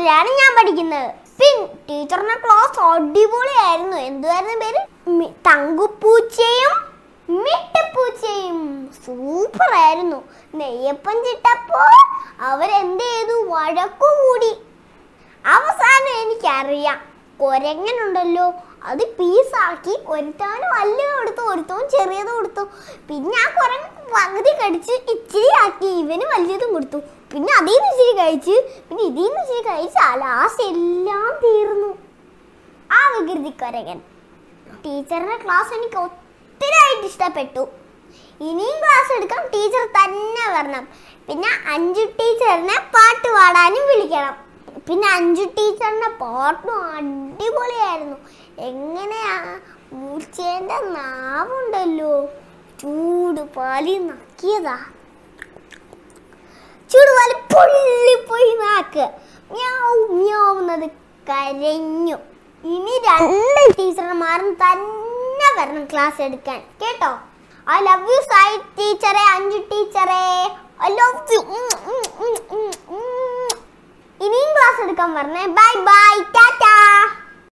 ക്ലാസ്സിലാണ് ഞാൻ പഠിക്കുന്നത് പിൻ ടീച്ചറിന്റെ ക്ലാസ് അടിപൊളിയായിരുന്നു എന്തുവായിരുന്നു പേര് മി- തങ്കുപ്പൂച്ചയും മിട്ടപ്പൂച്ചയും സൂപ്പർ ആയിരുന്നു നെയ്യപ്പം ചിട്ടപ്പോ അവരെന്ത് ചെയ്തു വഴക്കു കൂടി അവസാനം എനിക്കറിയാം കൊരങ്ങനുണ്ടല്ലോ അത് പീസാക്കി ഒരുത്തവന് വലുത് കൊടുത്തു ഒരുത്തവൻ ചെറിയത് കൊടുത്തു പിന്നെ ആ കുരങ്ങ് പകുതി കടിച്ച് ഇച്ചിരി ആക്കി ഇവന് വലിയതും കൊടുത്തു പിന്നെ അതിൽ നിന്ന് ഇച്ചിരി കഴിച്ച് പിന്നെ ഇതിൽ നിന്ന് ഇച്ചിരി കഴിച്ച് ലാസ്റ്റ് എല്ലാം തീർന്നു ആ വികൃതി കൊരങ്ങൻ ടീച്ചറിന്റെ ക്ലാസ് എനിക്ക് ഒത്തിരിയായിട്ട് ഇഷ്ടപ്പെട്ടു ഇനിയും ക്ലാസ് എടുക്കാം ടീച്ചർ തന്നെ വരണം പിന്നെ അഞ്ചു ടീച്ചറിനെ പാട്ട് പാടാനും വിളിക്കണം പിന്നെ അഞ്ചു ടീച്ചറിന്റെ പാട്ടും അടിപൊളിയായിരുന്നു എങ്ങനെയാ മൂച്ചേന്റെ നാവുണ്ടല്ലോ ചൂട് പാലി നക്കിയതാ ചൂടുപാല് പൊള്ളിപ്പോയി നാക്ക് മ്യാവ് മ്യാവുന്നത് കരഞ്ഞു ഇനി രണ്ട് ടീച്ചർമാരും തന്നെ വരണം ക്ലാസ് എടുക്കാൻ കേട്ടോ ഐ ലവ് യു സൈ ടീച്ചറെ അഞ്ചു ടീച്ചറെ ഐ ലവ് യു ഇനിയും ക്ലാസ് എടുക്കാൻ പറഞ്ഞേ ബൈ ബൈ ടാറ്റാ